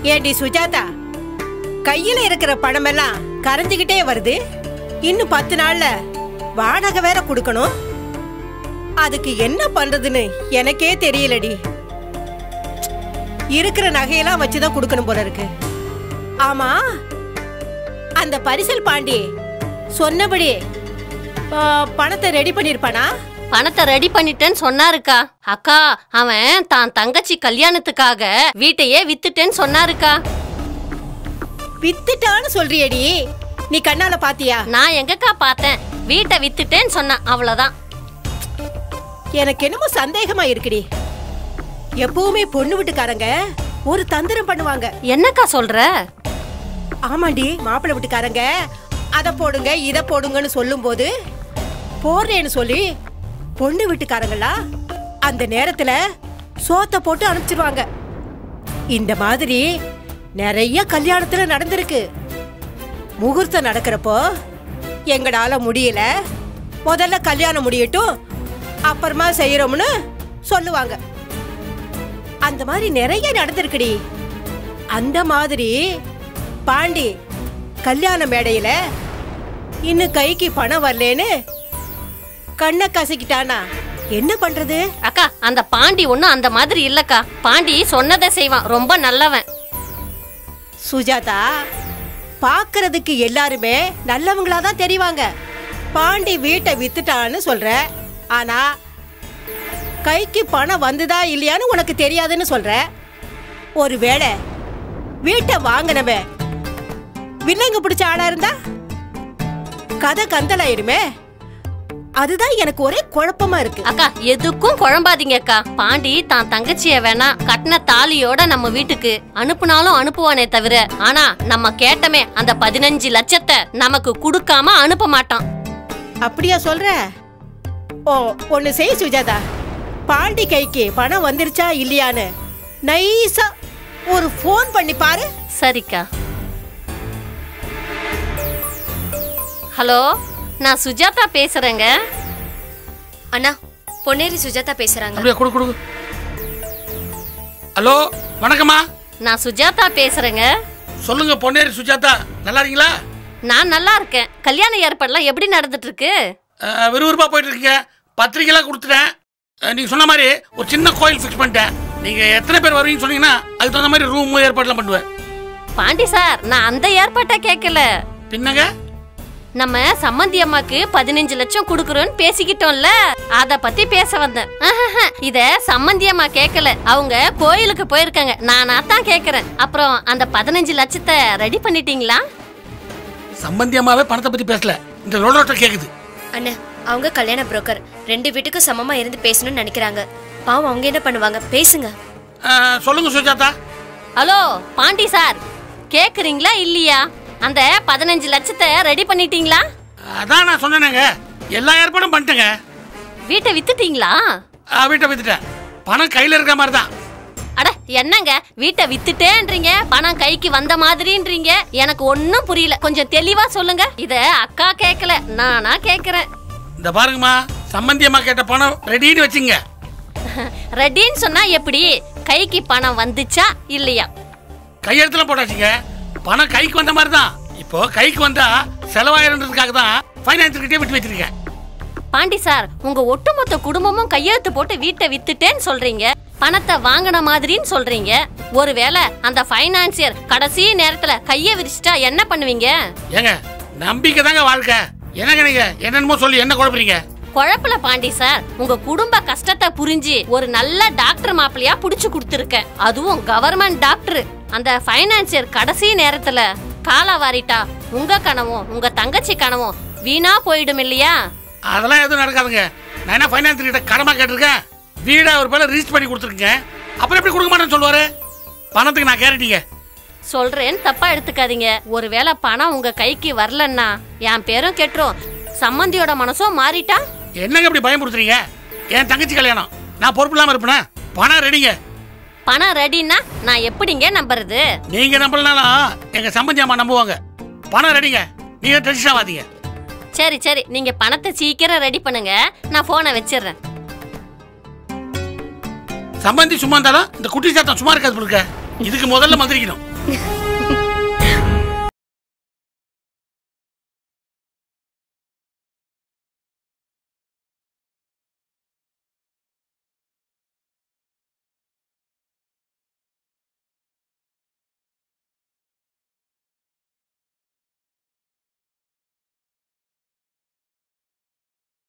ஏண்டி சுஜாதா கையில இருக்கிற பணமெல்லாம் கரைஞ்சுக்கிட்டே வருது இன்னும் பத்து நாள்ல வாடகை வேற கொடுக்கணும் அதுக்கு என்ன பண்றதுன்னு எனக்கே தெரியலடி இருக்கிற நகையெல்லாம் வச்சுதான் கொடுக்கணும் போல இருக்கு ஆமா அந்த பரிசல் பாண்டி சொன்னபடி ஆ, பணத்தை ரெடி பண்ணிருப்பானா பணத்தை ரெடி பண்ணிட்டேன்னு சொன்னாருக்கா அக்கா அவன் தான் தங்கச்சி கல்யாணத்துக்காக வீட்டையே வித்துட்டேன்னு சொன்னாருக்கா வித்துட்டான்னு சொல்றியடி நீ கண்ணால பாத்தியா நான் எங்கக்கா பார்த்தேன் வீட்டை வித்துட்டேன்னு சொன்னான் அவ்வளவுதான் எனக்கு என்னமோ சந்தேகமா இருக்குடி எப்பவுமே பொண்ணு வீட்டுக்காரங்க ஒரு தந்திரம் பண்ணுவாங்க என்னக்கா சொல்ற ஆமாண்டி மாப்பிள்ளை வீட்டுக்காரங்க அதை போடுங்க இதை போடுங்கன்னு சொல்லும்போது போடுறேன்னு சொல்லி பொண்ணு வீட்டுக்காரங்களா அந்த நேரத்துல சோத்தை போட்டு அனுப்பிச்சிருவாங்க இந்த மாதிரி நிறைய கல்யாணத்துல நடந்திருக்கு முகூர்த்தம் நடக்கிறப்போ எங்களால முடியல முதல்ல கல்யாணம் முடியட்டும் அப்புறமா செய்யறோம்னு சொல்லுவாங்க அந்த மாதிரி நிறைய நடந்திருக்குடி அந்த மாதிரி பாண்டி கல்யாண மேடையில இன்னும் கைக்கு பணம் வரலேன்னு கண்ணை கசக்கிட்டானா என்ன பண்றது அக்கா அந்த பாண்டி ஒண்ணும் அந்த மாதிரி இல்லக்கா பாண்டி சொன்னதை செய்வான் ரொம்ப நல்லவன் சுஜாதா பார்க்கறதுக்கு எல்லாருமே நல்லவங்களா தான் தெரிவாங்க பாண்டி வீட்டை வித்துட்டான்னு சொல்ற ஆனா கைக்கு பணம் வந்துதா இல்லையான்னு உனக்கு தெரியாதுன்னு சொல்ற ஒருவேளை வீட்டை வாங்கினவன் வில்லங்க பிடிச்ச ஆளா இருந்தா கதை கந்தலாயிடுமே அதுதான் எனக்கு ஒரே குழப்பமா இருக்கு அக்கா எதுக்கும் குழம்பாதீங்க அக்கா பாண்டி தான் தங்கச்சிய வேணா கட்டின தாலியோட நம்ம வீட்டுக்கு அனுப்புனாலும் அனுப்புவானே தவிர ஆனா நம்ம கேட்டமே அந்த பதினஞ்சு லட்சத்தை நமக்கு கொடுக்காம அனுப்ப மாட்டான் அப்படியா சொல்ற ஓ ஒன்னு செய் சுஜாதா பாண்டி கைக்கு பணம் வந்துருச்சா இல்லையான்னு நைஸா ஒரு ஃபோன் பண்ணி பாரு சரிக்கா ஹலோ நான் சுஜாதா பேசுறேங்க அண்ணா பொன்னேரி சுஜாதா பேசுறாங்க அப்படியே கொடு கொடு ஹலோ வணக்கம்மா நான் சுஜாதா பேசுறேங்க சொல்லுங்க பொன்னேரி சுஜாதா நல்லா இருக்கீங்களா நான் நல்லா இருக்கேன் கல்யாண ஏற்பாடுலாம் எப்படி நடந்துட்டு இருக்கு அஹ், விறுவிறுப்பா போயிட்டு இருக்கீங்க பத்திரிக்கைலாம் கொடுத்துட்டேன் அஹ், நீங்க சொன்ன மாதிரி ஒரு சின்ன கோயில் ஃபிக்ஸ் பண்ணிட்டேன் நீங்க எத்தனை பேர் வருவீங்கன்னு சொன்னீங்கன்னா அதுக்கு தகுந்த மாதிரி ரூம் ஏற்பாடுலாம் பண்ணுவேன் பாண்டி சார் நான் அந்த ஏற்பாட்டை கேட்கல பின்னங்க நம்ம சம்மந்தி அம்மாக்கு பதினஞ்சு லட்சம் குடுக்குறோம்னு பேசிக்கிட்டோம்ல அத பத்தி பேச வந்தேன் ஆஹாஹா, இத சம்மந்தி அம்மா கேட்கல அவங்க கோயிலுக்கு போயிருக்காங்க நானா தான் கேக்குறேன் அப்புறம் அந்த பதினஞ்சு லட்சத்தை ரெடி பண்ணிட்டீங்களா சம்பந்தி அம்மாவே பணத்தை பத்தி பேசல இந்த லோலோட்ட கேக்குது அண்ணா அவங்க கல்யாண புரோக்கர் ரெண்டு வீட்டுக்கும் சமமா இருந்து பேசணும்னு நினைக்கிறாங்க பாவம் அவங்க என்ன பண்ணுவாங்க பேசுங்க அஹ், சொல்லுங்க சுஜாதா ஹலோ பாண்டி சார் கேக்குறீங்களா இல்லையா அந்த பதினஞ்சு லட்சத்தை ரெடி பண்ணிட்டீங்களா அதான் நான் சொன்னேனேங்க எல்லா ஏற்பாடும் பண்ணிட்டேங்க வீட்டை வித்துட்டீங்களா அஹ், வீட்டை வித்துட்டேன் பணம் கையில இருக்கிற மாதிரி தான் அட என்னங்க வீட்டை வித்துட்டேன்றீங்க பணம் கைக்கு வந்த மாதிரின்றீங்க எனக்கு ஒன்னும் புரியல கொஞ்சம் தெளிவா சொல்லுங்க இத அக்கா கேட்கல நானா கேக்குறேன் இந்த பாருங்கம்மா சம்பந்தி அம்மா கேட்ட பணம் ரெடின்னு வச்சுங்க ரெடின்னு சொன்னா எப்படி கைக்கு பணம் வந்துச்சா இல்லையா கையெழுத்துல போட்டாச்சுங்க பணம் கைக்கு வந்த மாதிரி தான் இப்போ கைக்கு வந்தா செலவாயிருன்றதுக்காக தான் ஃபைனான்ஸ் கிட்டே விட்டு வச்சிருக்கேன் பாண்டி சார் உங்க ஒட்டுமொத்த குடும்பமும் கையெழுத்து போட்டு வீட்டை வித்துட்டேன்னு சொல்றீங்க பணத்தை வாங்கின மாதிரின்னு சொல்றீங்க ஒருவேளை அந்த ஃபைனான்சியர் கடைசி நேரத்துல கைய விரிச்சிட்டா என்ன பண்ணுவீங்க ஏங்க நம்பிக்கை தாங்க வாழ்க்கை என்னங்க நீங்க என்னென்னமோ சொல்லி என்ன குழப்பறீங்க குழப்பல பாண்டி சார் உங்க குடும்ப கஷ்டத்தை புரிஞ்சு ஒரு நல்ல டாக்டர் மாப்பிளையா புடிச்சு கொடுத்துருக்கேன் அதுவும் கவர்மெண்ட் டாக்டர் அந்த ஃபைனான்சியர் கடைசி நேரத்துல காலா வாரிட்டா உங்க கனவும் உங்க தங்கச்சி கனவும் வீணா போயிடும் இல்லையா அதெல்லாம் எதுவும் நடக்காதுங்க நான் என்ன ஃபைனான்ஸ் கிட்ட கடமை கேட்டிருக்கேன் வீடை ஒரு பேர்ல ரிஜிஸ்டர் பண்ணி கொடுத்துருக்கேன் அப்புறம் எப்படி கொடுக்க மாட்டேன்னு சொல்லுவாரு பணத்துக்கு நான் கேரண்டிங்க சொல்றேன் தப்பா எடுத்துக்காதீங்க ஒருவேளை பணம் உங்க கைக்கு வரலன்னா என் பேரும் கெட்டுரும் சம்மந்தியோட மனசும் மாறிட்டா என்னங்க இப்படி பயமுறுத்துறீங்க என் தங்கச்சி கல்யாணம் நான் பொறுப்பு இல்லாம இருப்பேனா பணம் ரெடிங்க பணம் ரெடின்னா நான் எப்படிங்க நம்புறது நீங்க நம்பலனாலும் எங்க சம்பந்தி அம்மா நம்புவாங்க பணம் ரெடிங்க நீங்க டென்ஷன் ஆகாதீங்க சரி சரி நீங்க பணத்தை சீக்கிரம் ரெடி பண்ணுங்க நான் போனை வச்சிடுறேன் சம்பந்தி சும்மா இருந்தாலும் இந்த குட்டி சாத்தம் சும்மா இருக்காது போல இருக்க. இதுக்கு முதல்ல மந்திரிக்கணும் ம்